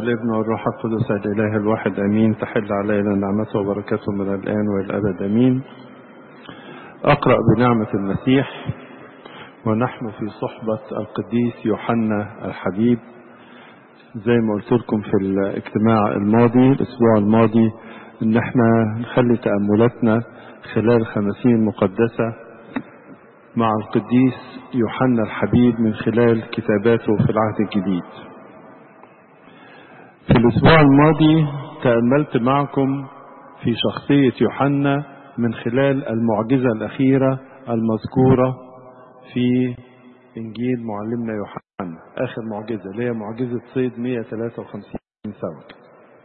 الابن والروح القدس الإله الواحد أمين تحل علينا نعمته وبركاته من الآن وإلى الأبد أمين أقرأ بنعمة المسيح ونحن في صحبة القديس يوحنا الحبيب زي ما قلت لكم في الاجتماع الماضي الأسبوع الماضي إن احنا نخلي تأملاتنا خلال خمسين مقدسة مع القديس يوحنا الحبيب من خلال كتاباته في العهد الجديد في الأسبوع الماضي تأملت معكم في شخصية يوحنا من خلال المعجزة الأخيرة المذكورة في إنجيل معلمنا يوحنا آخر معجزة اللي هي معجزة صيد 153 سمك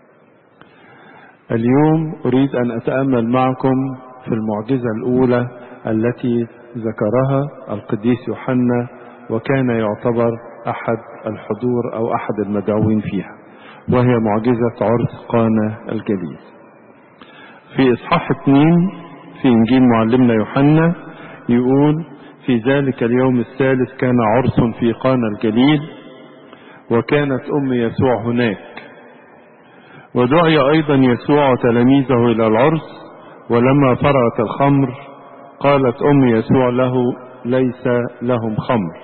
اليوم أريد أن أتأمل معكم في المعجزة الأولى التي ذكرها القديس يوحنا وكان يعتبر أحد الحضور أو أحد المدعوين فيها وهي معجزة عرس قانا الجليل في إصحاح اثنين في إنجيل معلمنا يوحنا يقول في ذلك اليوم الثالث كان عرس في قانا الجليل وكانت أم يسوع هناك ودعي أيضا يسوع وتلاميذه إلى العرس ولما فرغت الخمر قالت أم يسوع له ليس لهم خمر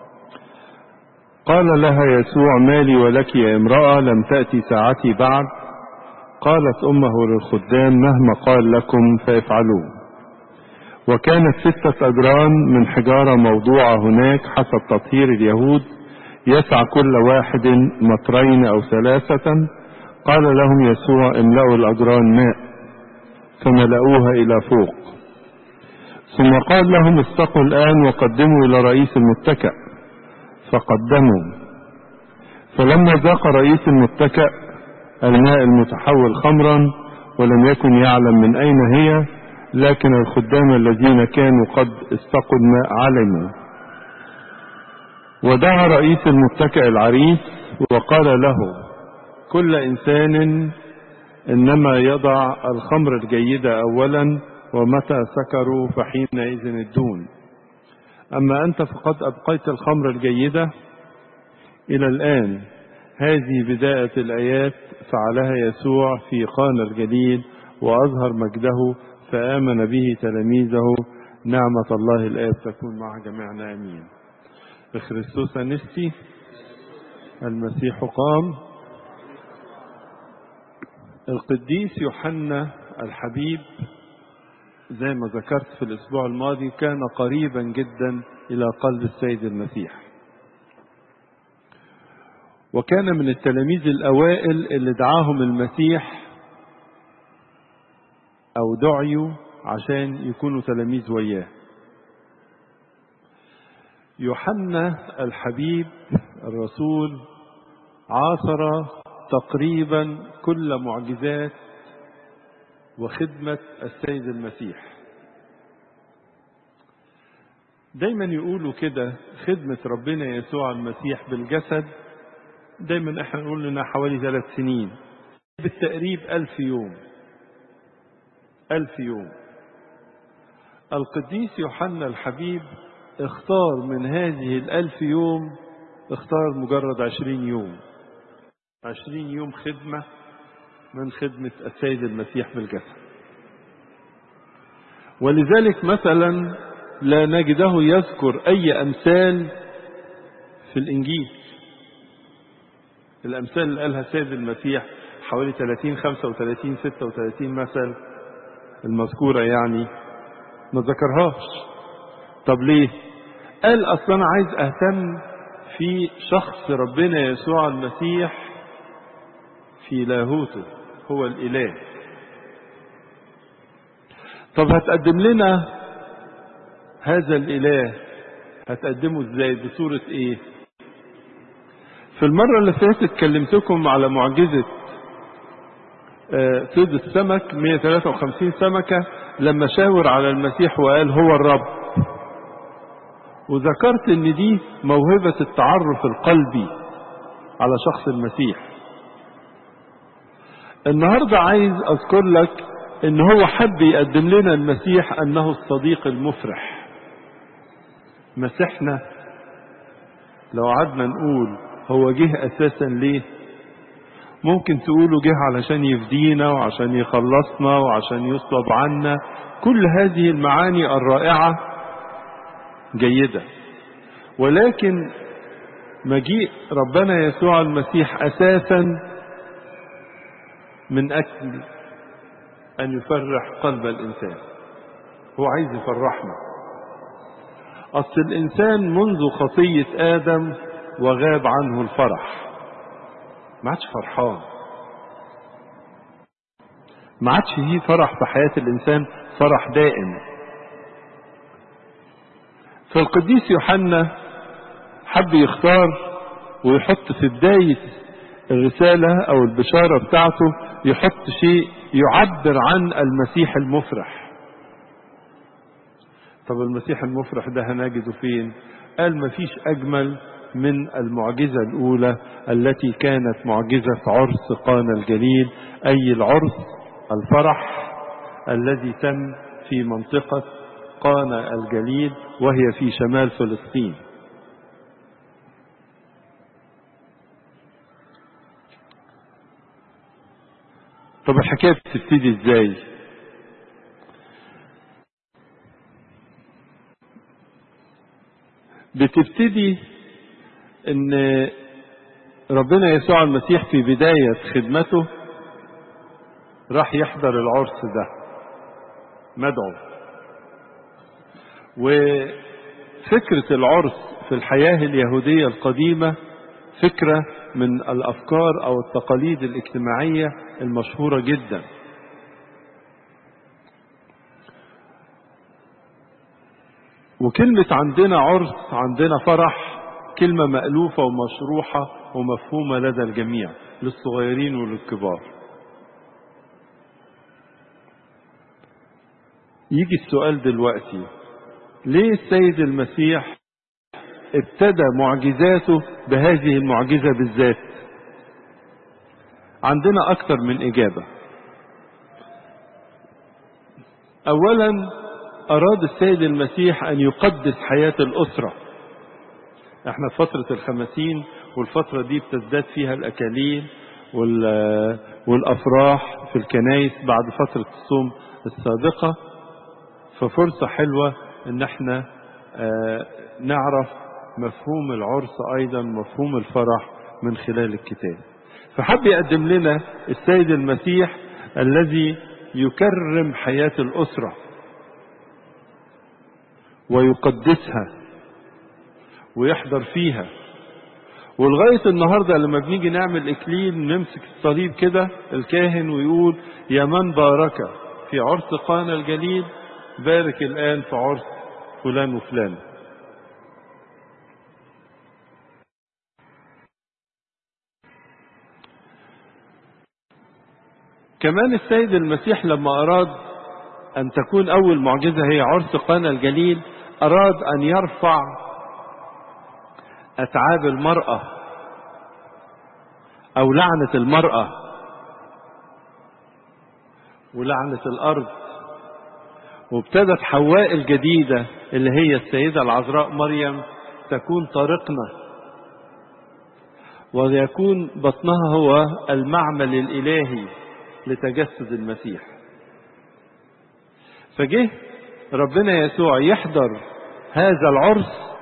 قال لها يسوع مالي ولك يا امرأة لم تأتي ساعتي بعد قالت أمه للخدام مهما قال لكم فافعلوه وكانت ستة أجران من حجارة موضوعة هناك حسب تطهير اليهود يسع كل واحد مترين أو ثلاثة قال لهم يسوع املأوا الأجران ماء فملأوها إلى فوق ثم قال لهم استقوا الآن وقدموا إلى رئيس المتكأ فقدموا فلما ذاق رئيس المتكأ الماء المتحول خمرا ولم يكن يعلم من أين هي لكن الخدام الذين كانوا قد استقوا الماء علموا ودعا رئيس المتكأ العريس وقال له كل إنسان إنما يضع الخمر الجيدة أولا ومتى سكروا فحينئذ الدون أما أنت فقد أبقيت الخمر الجيدة إلى الآن هذه بداية الآيات فعلها يسوع في قانا الجليل وأظهر مجده فآمن به تلاميذه نعمة الله الآب تكون مع جميعنا آمين بخريستوس أنستي المسيح قام القديس يوحنا الحبيب زي ما ذكرت في الأسبوع الماضي كان قريبا جدا إلى قلب السيد المسيح وكان من التلاميذ الأوائل اللي دعاهم المسيح أو دعيوا عشان يكونوا تلاميذ وياه يوحنا الحبيب الرسول عاصر تقريبا كل معجزات وخدمة السيد المسيح دايما يقولوا كده خدمة ربنا يسوع المسيح بالجسد دايما احنا نقول لنا حوالي ثلاث سنين بالتقريب ألف يوم ألف يوم القديس يوحنا الحبيب اختار من هذه الألف يوم اختار مجرد عشرين يوم عشرين يوم خدمة من خدمة السيد المسيح بالجسد ولذلك مثلا لا نجده يذكر أي أمثال في الإنجيل الأمثال اللي قالها السيد المسيح حوالي 30 35 36 مثل المذكورة يعني ما ذكرهاش طب ليه قال أصلا أنا عايز أهتم في شخص ربنا يسوع المسيح في لاهوته هو الإله طب هتقدم لنا هذا الإله هتقدمه ازاي بصورة ايه في المرة اللي فاتت كلمتكم على معجزة صيد السمك 153 سمكة لما شاور على المسيح وقال هو الرب وذكرت ان دي موهبة التعرف القلبي على شخص المسيح النهاردة عايز اذكر لك ان هو حب يقدم لنا المسيح انه الصديق المفرح مسيحنا لو قعدنا نقول هو جه اساسا ليه ممكن تقولوا جه علشان يفدينا وعشان يخلصنا وعشان يصلب عنا كل هذه المعاني الرائعة جيدة ولكن مجيء ربنا يسوع المسيح أساسا من أجل أن يفرح قلب الإنسان هو عايز يفرحنا أصل الإنسان منذ خطية آدم وغاب عنه الفرح ما عادش فرحان ما عادش فيه فرح في حياة الإنسان فرح دائم فالقديس يوحنا حب يختار ويحط في بداية الرسالة أو البشارة بتاعته يحط شيء يعبر عن المسيح المفرح طب المسيح المفرح ده هنجده فين قال مفيش أجمل من المعجزة الأولى التي كانت معجزة عرس قانا الجليل أي العرس الفرح الذي تم في منطقة قانا الجليل وهي في شمال فلسطين طب الحكاية بتبتدي ازاي بتبتدي ان ربنا يسوع المسيح في بداية خدمته راح يحضر العرس ده مدعو وفكرة العرس في الحياة اليهودية القديمة فكرة من الأفكار أو التقاليد الاجتماعية المشهورة جدا وكلمة عندنا عرس عندنا فرح كلمة مألوفة ومشروحة ومفهومة لدى الجميع للصغيرين وللكبار يجي السؤال دلوقتي ليه السيد المسيح ابتدى معجزاته بهذه المعجزة بالذات عندنا أكثر من إجابة أولا أراد السيد المسيح أن يقدس حياة الأسرة احنا في فترة الخمسين والفترة دي بتزداد فيها الأكاليل والأفراح في الكنايس بعد فترة الصوم السابقة ففرصة حلوة ان احنا اه نعرف مفهوم العرس ايضا مفهوم الفرح من خلال الكتاب فحب يقدم لنا السيد المسيح الذي يكرم حياة الأسرة ويقدسها ويحضر فيها ولغاية النهاردة لما بنيجي نعمل إكليل نمسك الصليب كده الكاهن ويقول يا من بارك في عرس قانا الجليل بارك الآن في عرس فلان وفلان كمان السيد المسيح لما أراد أن تكون أول معجزة هي عرس قانا الجليل أراد أن يرفع أتعاب المرأة أو لعنة المرأة ولعنة الأرض وابتدت حواء الجديدة اللي هي السيدة العذراء مريم تكون طارقنا ويكون بطنها هو المعمل الإلهي لتجسد المسيح فجه ربنا يسوع يحضر هذا العرس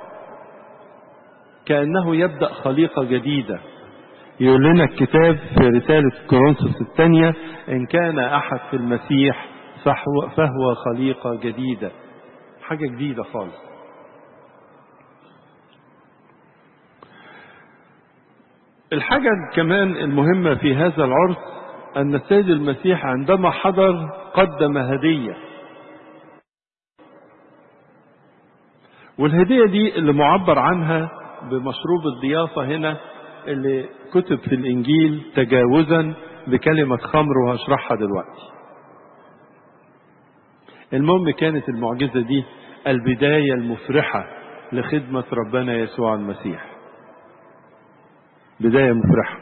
كأنه يبدأ خليقة جديدة يقول لنا الكتاب في رسالة كورنثوس الثانية إن كان أحد في المسيح فهو, فهو خليقة جديدة حاجة جديدة خالص الحاجة كمان المهمة في هذا العرس أن السيد المسيح عندما حضر قدم هدية والهدية دي اللي معبر عنها بمشروب الضيافة هنا اللي كتب في الإنجيل تجاوزا بكلمة خمر وهشرحها دلوقتي المهم كانت المعجزة دي البداية المفرحة لخدمة ربنا يسوع المسيح بداية مفرحة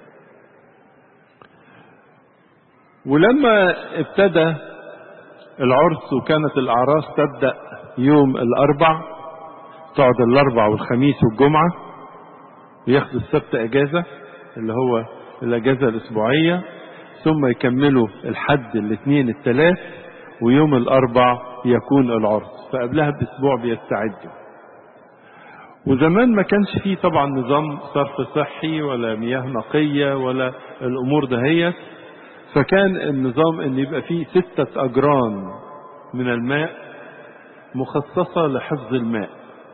ولما ابتدى العرس وكانت الأعراس تبدأ يوم الأربع تقعد الأربع والخميس والجمعة وياخد السبت أجازة اللي هو الأجازة الأسبوعية ثم يكملوا الحد الاثنين الثلاث ويوم الأربع يكون العرس فقبلها بأسبوع بيستعدوا وزمان ما كانش فيه طبعا نظام صرف صحي ولا مياه نقية ولا الأمور دهيت فكان النظام ان يبقى فيه ستة أجران من الماء مخصصة لحفظ الماء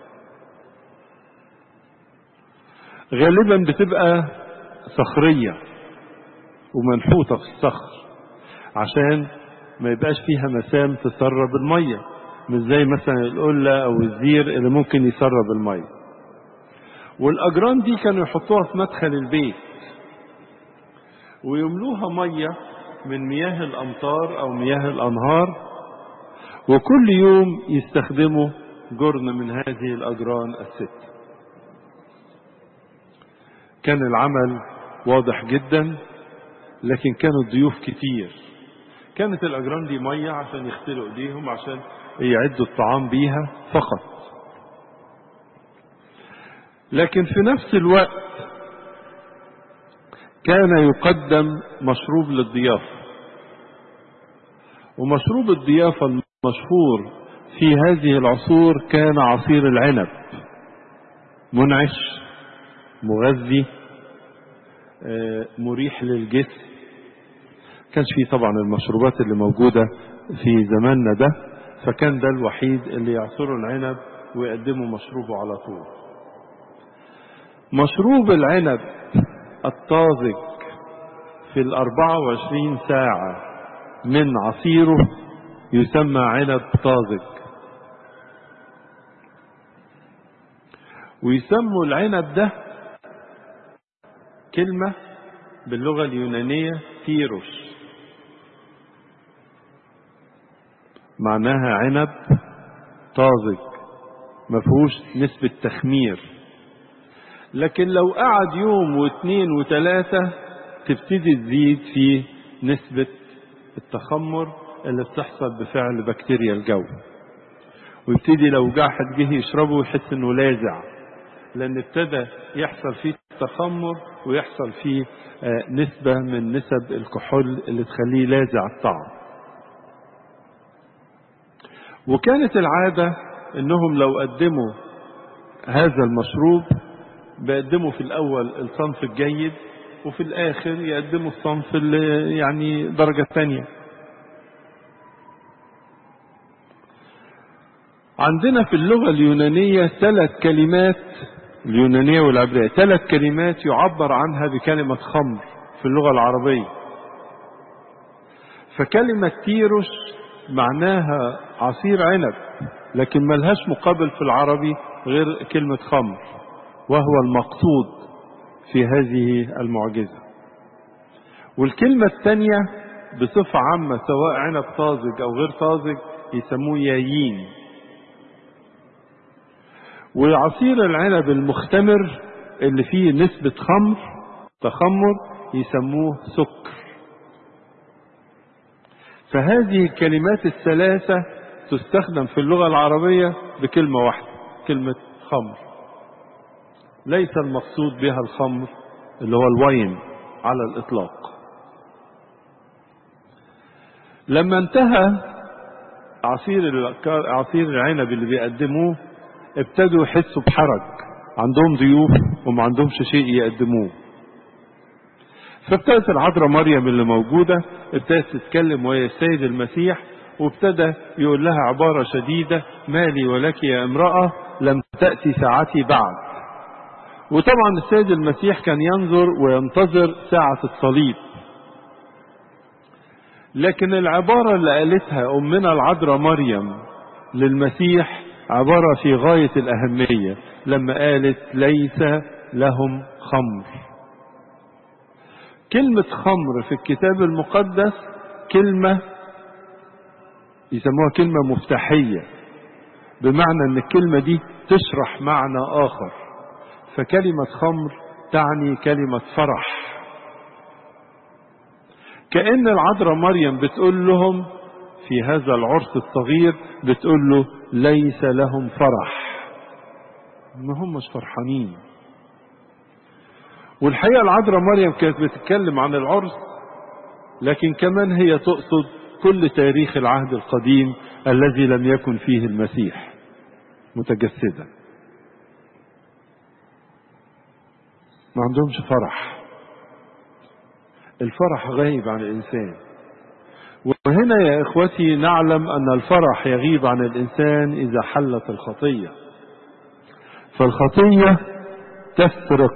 غالبا بتبقى صخرية ومنحوتة في الصخر عشان ما يبقاش فيها مسام تسرب المية مش زي مثلا القلة أو الزير اللي ممكن يسرب المية والأجران دي كانوا يحطوها في مدخل البيت ويملوها مية من مياه الأمطار أو مياه الأنهار وكل يوم يستخدموا جرن من هذه الأجران الست كان العمل واضح جدا لكن كانوا الضيوف كتير كانت الأجران دي مية عشان يغسلوا ايديهم عشان يعدوا الطعام بيها فقط لكن في نفس الوقت كان يقدم مشروب للضيافة ومشروب الضيافة المشهور في هذه العصور كان عصير العنب منعش مغذي مريح للجسم كانش فيه طبعا المشروبات اللي موجودة في زماننا ده فكان ده الوحيد اللي يعصروا العنب ويقدموا مشروبه على طول مشروب العنب الطازج في الأربعة وعشرين ساعة من عصيره يسمى عنب طازج ويسموا العنب ده كلمة باللغة اليونانية تيروس معناها عنب طازج مفهوش نسبة تخمير لكن لو قعد يوم واثنين وثلاثة تبتدي تزيد في نسبة التخمر اللي بتحصل بفعل بكتيريا الجو ويبتدي لو واحد جه يشربه يحس انه لاذع لان ابتدى يحصل فيه تخمر ويحصل فيه نسبة من نسب الكحول اللي تخليه لاذع الطعم وكانت العادة انهم لو قدموا هذا المشروب بيقدموا في الاول الصنف الجيد وفي الاخر يقدموا الصنف اللي يعني درجة ثانية عندنا في اللغة اليونانية ثلاث كلمات اليونانية والعبرية ثلاث كلمات يعبر عنها بكلمة خمر في اللغة العربية فكلمة تيروس معناها عصير عنب لكن ملهاش مقابل في العربي غير كلمة خمر وهو المقصود في هذه المعجزة والكلمة الثانية بصفة عامة سواء عنب طازج أو غير طازج يسموه يايين وعصير العنب المختمر اللي فيه نسبة خمر تخمر يسموه سكر فهذه الكلمات الثلاثة تستخدم في اللغة العربية بكلمة واحدة كلمة خمر ليس المقصود بها الخمر اللي هو الوين على الإطلاق لما انتهى عصير عصير العنب اللي بيقدموه ابتدوا يحسوا بحرج عندهم ضيوف وما عندهمش شيء يقدموه فابتدت العذراء مريم اللي موجودة ابتدت تتكلم وهي السيد المسيح وابتدى يقول لها عبارة شديدة مالي ولك يا امرأة لم تأتي ساعتي بعد وطبعا السيد المسيح كان ينظر وينتظر ساعة الصليب لكن العبارة اللي قالتها أمنا العذراء مريم للمسيح عبارة في غاية الأهمية لما قالت ليس لهم خمر كلمة خمر في الكتاب المقدس كلمة يسموها كلمة مفتاحية بمعنى ان الكلمة دي تشرح معنى آخر فكلمة خمر تعني كلمة فرح كأن العذراء مريم بتقول لهم في هذا العرس الصغير بتقول له ليس لهم فرح ما همش فرحانين والحقيقة العذراء مريم كانت بتتكلم عن العرس لكن كمان هي تقصد كل تاريخ العهد القديم الذي لم يكن فيه المسيح متجسدا ما عندهمش فرح الفرح غايب عن الإنسان وهنا يا إخوتي نعلم أن الفرح يغيب عن الإنسان إذا حلت الخطية فالخطية تسرق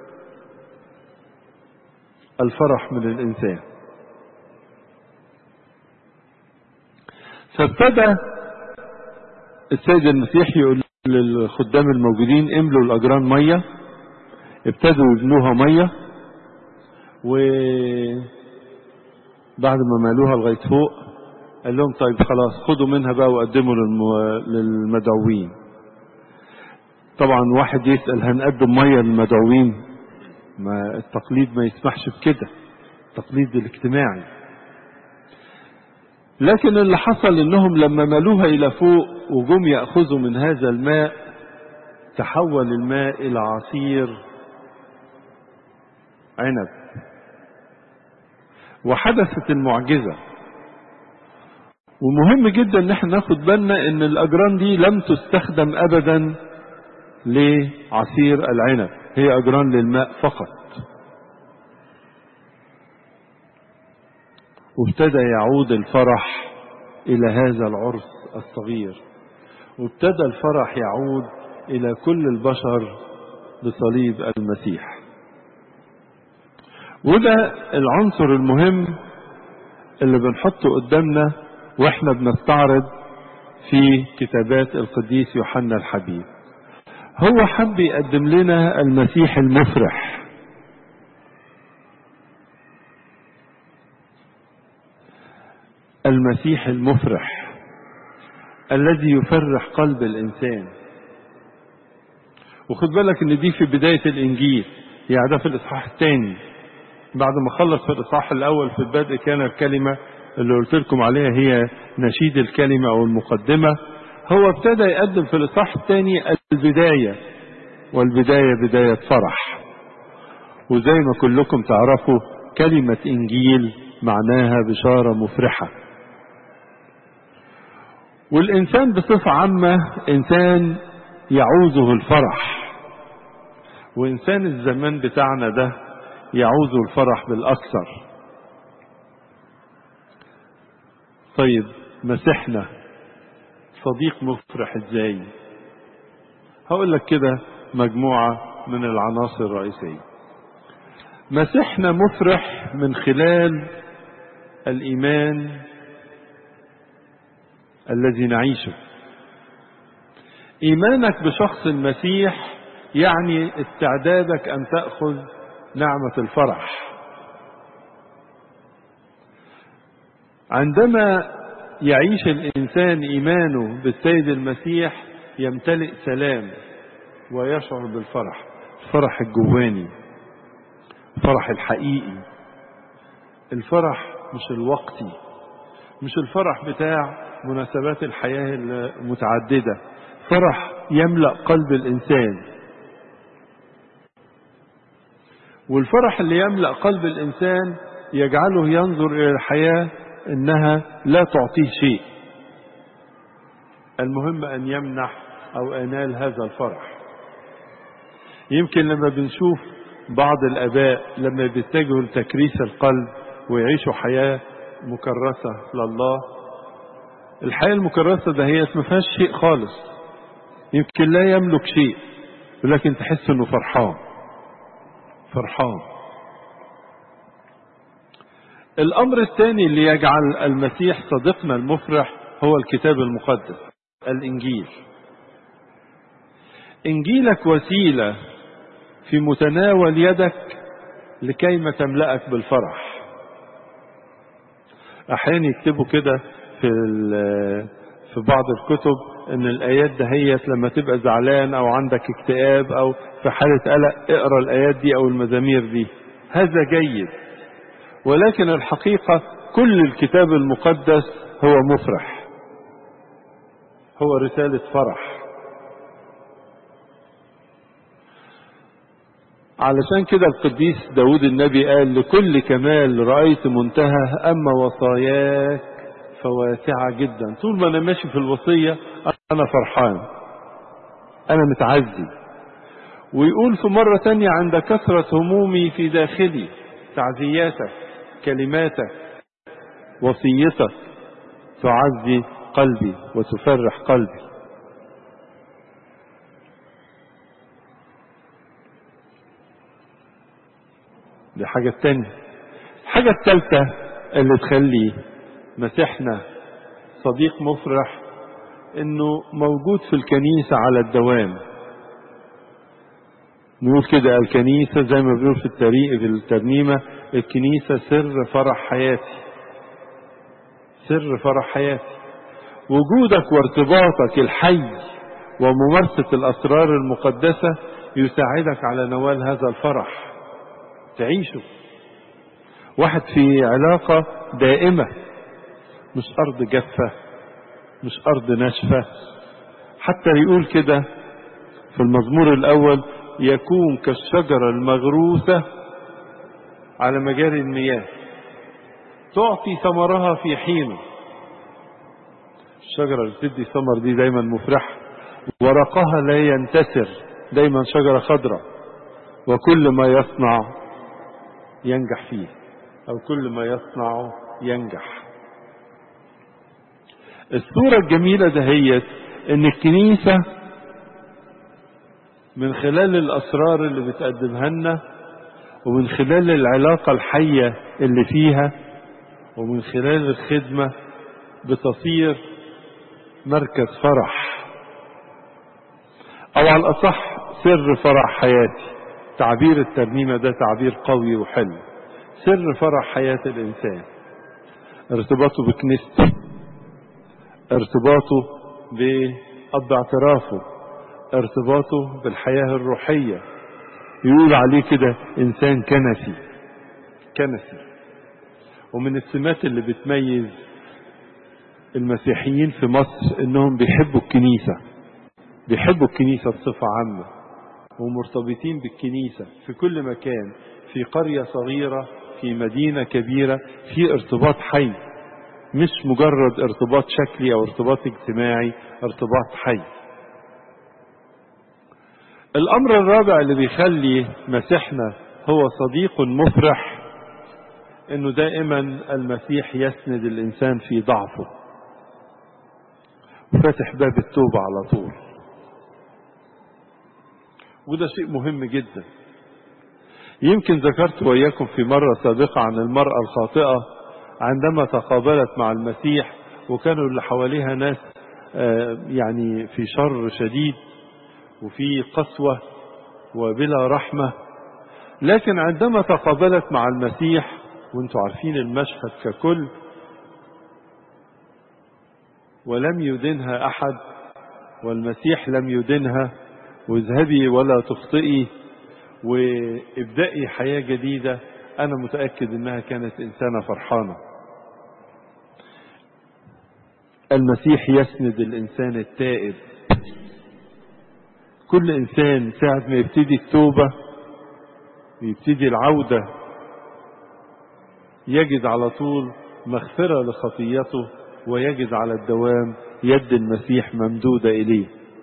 الفرح من الإنسان فابتدى السيد المسيح يقول للخدام الموجودين املوا الأجران مية ابتدوا يبنوها مية وبعد ما مالوها لغاية فوق قال لهم طيب خلاص خدوا منها بقى وقدموا للمو... للمدعوين طبعا واحد يسأل هنقدم مية للمدعوين ما التقليد ما يسمحش بكده التقليد الاجتماعي لكن اللي حصل انهم لما ملوها الى فوق وجم ياخذوا من هذا الماء تحول الماء الى عصير عنب وحدثت المعجزه ومهم جدا ان احنا ناخد بالنا ان الاجران دي لم تستخدم ابدا لعصير العنب هي اجران للماء فقط وابتدى يعود الفرح الى هذا العرس الصغير وابتدى الفرح يعود الى كل البشر بصليب المسيح وده العنصر المهم اللي بنحطه قدامنا واحنا بنستعرض في كتابات القديس يوحنا الحبيب هو حب يقدم لنا المسيح المفرح المسيح المفرح الذي يفرح قلب الانسان وخد بالك ان دي في بدايه الانجيل يعني ده في الاصحاح الثاني بعد ما خلص في الاصحاح الاول في البدء كان الكلمه اللي قلت لكم عليها هي نشيد الكلمه او المقدمه هو ابتدى يقدم في الاصحاح الثاني البدايه والبدايه بدايه فرح وزي ما كلكم تعرفوا كلمه انجيل معناها بشاره مفرحه والإنسان بصفة عامة إنسان يعوزه الفرح وإنسان الزمان بتاعنا ده يعوزه الفرح بالأكثر طيب مسيحنا صديق مفرح ازاي هقول لك كده مجموعة من العناصر الرئيسية مسيحنا مفرح من خلال الإيمان الذي نعيشه ايمانك بشخص المسيح يعني استعدادك ان تاخذ نعمه الفرح عندما يعيش الانسان ايمانه بالسيد المسيح يمتلئ سلام ويشعر بالفرح الفرح الجواني الفرح الحقيقي الفرح مش الوقتي مش الفرح بتاع مناسبات الحياة المتعددة فرح يملأ قلب الإنسان والفرح اللي يملأ قلب الإنسان يجعله ينظر إلى الحياة إنها لا تعطيه شيء المهم أن يمنح أو أنال هذا الفرح يمكن لما بنشوف بعض الآباء لما بيتجهوا لتكريس القلب ويعيشوا حياة مكرسة لله الحياة المكرسة ده هي ما فيهاش شيء خالص يمكن لا يملك شيء ولكن تحس انه فرحان فرحان الامر الثاني اللي يجعل المسيح صديقنا المفرح هو الكتاب المقدس الانجيل انجيلك وسيله في متناول يدك لكيما تملأك بالفرح احيانا يكتبوا كده في في بعض الكتب ان الايات دهيت لما تبقى زعلان او عندك اكتئاب او في حاله قلق اقرا الايات دي او المزامير دي هذا جيد ولكن الحقيقه كل الكتاب المقدس هو مفرح هو رساله فرح علشان كده القديس داود النبي قال لكل كمال رأيت منتهى أما وصاياك فواسعة جدا طول ما أنا ماشي في الوصية أنا فرحان أنا متعزي ويقول في مرة تانية عند كثرة همومي في داخلي تعزياتك كلماتك وصيتك تعزي قلبي وتفرح قلبي دي حاجة تانية الحاجة التالتة اللي تخلي مسيحنا صديق مفرح انه موجود في الكنيسة على الدوام نقول كده الكنيسة زي ما بنقول في التاريخ في الترنيمة الكنيسة سر فرح حياتي سر فرح حياتي وجودك وارتباطك الحي وممارسة الأسرار المقدسة يساعدك على نوال هذا الفرح تعيشه واحد في علاقة دائمة مش أرض جافة مش أرض ناشفة حتى يقول كده في المزمور الأول يكون كالشجرة المغروسة على مجاري المياه تعطي ثمرها في حينه الشجرة اللي بتدي ثمر دي دايما مفرحة ورقها لا ينتسر دايما شجرة خضراء وكل ما يصنع ينجح فيه أو كل ما يصنع ينجح الصورة الجميلة دهيت إن الكنيسة من خلال الأسرار اللي بتقدمها لنا ومن خلال العلاقة الحية اللي فيها ومن خلال الخدمة بتصير مركز فرح أو على الأصح سر فرح حياتي تعبير الترنيمة ده تعبير قوي وحلو سر فرح حياة الإنسان ارتباطه بكنيسته ارتباطه بأب اعترافه ارتباطه بالحياة الروحية يقول عليه كده إنسان كنسي كنسي ومن السمات اللي بتميز المسيحيين في مصر انهم بيحبوا الكنيسة بيحبوا الكنيسة بصفة عامة ومرتبطين بالكنيسة في كل مكان في قرية صغيرة في مدينة كبيرة في ارتباط حي مش مجرد ارتباط شكلي او ارتباط اجتماعي ارتباط حي الامر الرابع اللي بيخلي مسيحنا هو صديق مفرح انه دائما المسيح يسند الانسان في ضعفه وفاتح باب التوبة على طول وده شيء مهم جدا يمكن ذكرت وإياكم في مرة سابقة عن المرأة الخاطئة عندما تقابلت مع المسيح وكانوا اللي حواليها ناس يعني في شر شديد وفي قسوة وبلا رحمة لكن عندما تقابلت مع المسيح وانتم عارفين المشهد ككل ولم يدنها أحد والمسيح لم يدنها واذهبي ولا تخطئي وابدأي حياة جديدة أنا متأكد أنها كانت إنسانة فرحانة المسيح يسند الإنسان التائب كل إنسان ساعة ما يبتدي التوبة ويبتدي العودة يجد على طول مغفرة لخطيته ويجد على الدوام يد المسيح ممدودة إليه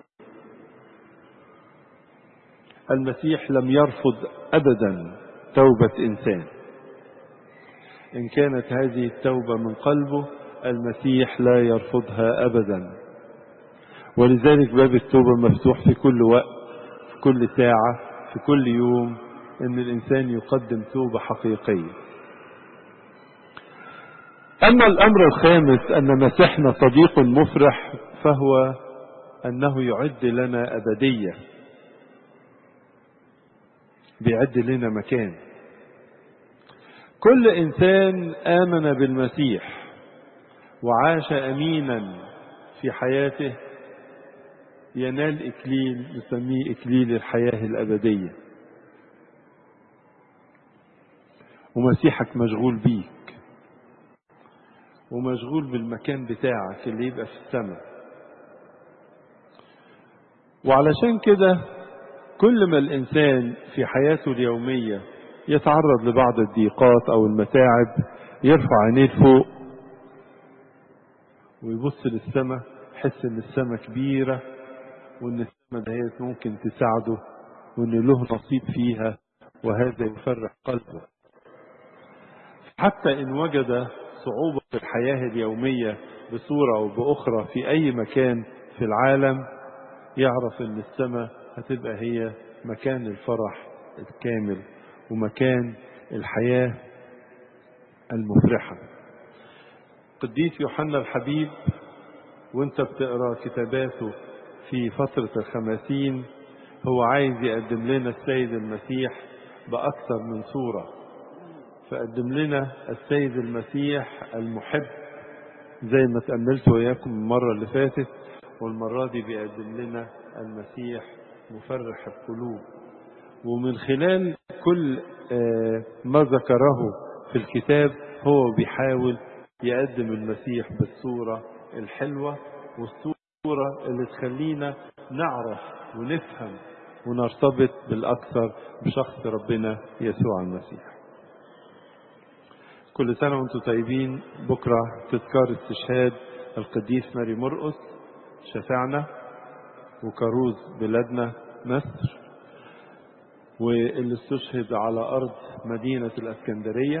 المسيح لم يرفض أبدا توبة إنسان إن كانت هذه التوبة من قلبه المسيح لا يرفضها أبدا ولذلك باب التوبة مفتوح في كل وقت في كل ساعة في كل يوم إن الإنسان يقدم توبة حقيقية أما الأمر الخامس أن مسيحنا صديق مفرح فهو أنه يعد لنا أبدية بيعد لنا مكان كل إنسان آمن بالمسيح وعاش أمينا في حياته ينال إكليل نسميه إكليل الحياة الأبدية ومسيحك مشغول بيك ومشغول بالمكان بتاعك اللي يبقى في السماء وعلشان كده كل ما الإنسان في حياته اليومية يتعرض لبعض الضيقات أو المتاعب يرفع عينيه فوق ويبص للسماء يحس إن السماء كبيرة وإن السماء دهيت ممكن تساعده وإن له نصيب فيها وهذا يفرح قلبه حتى إن وجد صعوبة في الحياة اليومية بصورة أو بأخرى في أي مكان في العالم يعرف إن السماء هتبقى هي مكان الفرح الكامل ومكان الحياة المفرحة قديس يوحنا الحبيب وانت بتقرا كتاباته في فترة الخمسين هو عايز يقدم لنا السيد المسيح بأكثر من صورة فقدم لنا السيد المسيح المحب زي ما تأملت وياكم المرة اللي فاتت والمرة دي بيقدم لنا المسيح مفرح القلوب ومن خلال كل ما ذكره في الكتاب هو بيحاول يقدم المسيح بالصورة الحلوة والصورة اللي تخلينا نعرف ونفهم ونرتبط بالأكثر بشخص ربنا يسوع المسيح كل سنة وانتم طيبين بكرة تذكار استشهاد القديس ماري مرقس شفعنا وكروز بلادنا مصر واللي استشهد على أرض مدينة الأسكندرية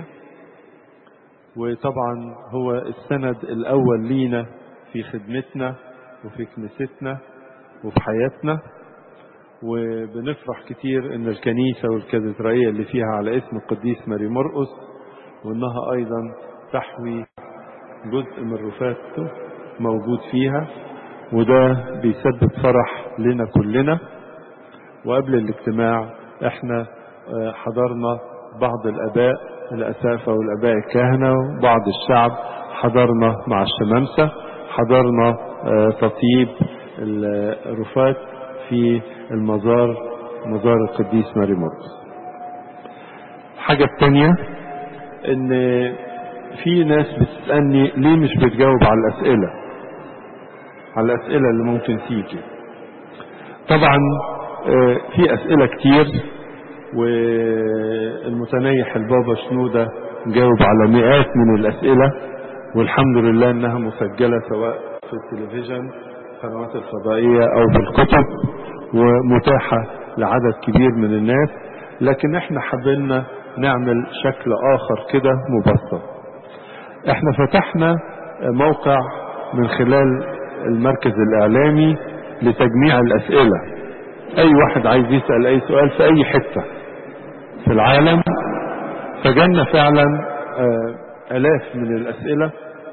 وطبعا هو السند الأول لينا في خدمتنا وفي كنيستنا وفي حياتنا وبنفرح كتير ان الكنيسة والكاتدرائية اللي فيها على اسم القديس ماري مرقس وانها ايضا تحوي جزء من رفاته موجود فيها وده بيسبب فرح لنا كلنا وقبل الاجتماع احنا حضرنا بعض الاباء الاسافة والاباء الكهنة وبعض الشعب حضرنا مع الشمامسة حضرنا تطيب الرفات في المزار مزار القديس ماري مرقس الحاجة التانية ان في ناس بتسألني ليه مش بتجاوب على الاسئلة على الاسئلة اللي ممكن تيجي طبعا في اسئلة كتير والمتنيح البابا شنودة جاوب على مئات من الاسئلة والحمد لله انها مسجلة سواء في التلفزيون القنوات الفضائية او في الكتب ومتاحة لعدد كبير من الناس لكن احنا حبينا نعمل شكل اخر كده مبسط احنا فتحنا موقع من خلال المركز الاعلامي لتجميع الاسئلة اي واحد عايز يسأل اي سؤال في اي حتة في العالم فجالنا فعلا الاف من الاسئلة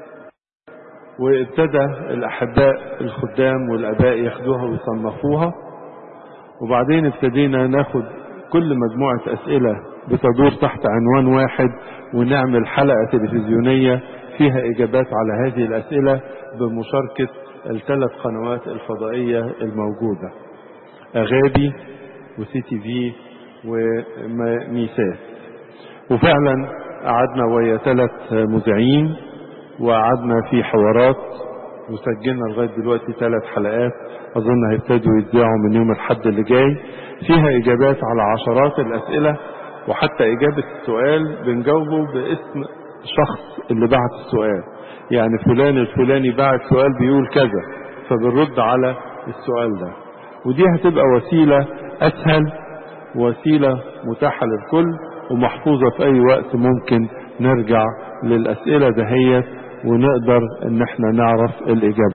وابتدى الاحباء الخدام والاباء ياخدوها ويصنفوها وبعدين ابتدينا ناخد كل مجموعة اسئلة بتدور تحت عنوان واحد ونعمل حلقة تلفزيونية فيها اجابات على هذه الاسئلة بمشاركة الثلاث قنوات الفضائية الموجودة اغابي وسي تي في وميسات وفعلا قعدنا ويا ثلاث مذيعين وقعدنا في حوارات وسجلنا لغاية دلوقتي ثلاث حلقات أظن هيبتدوا يذاعوا من يوم الحد اللي جاي فيها إجابات على عشرات الأسئلة وحتى إجابة السؤال بنجاوبه باسم شخص اللي بعت السؤال يعني فلان الفلاني بعت سؤال بيقول كذا فبنرد على السؤال ده ودي هتبقى وسيلة أسهل وسيلة متاحة للكل ومحفوظة في أي وقت ممكن نرجع للأسئلة دهيت ونقدر ان احنا نعرف الإجابة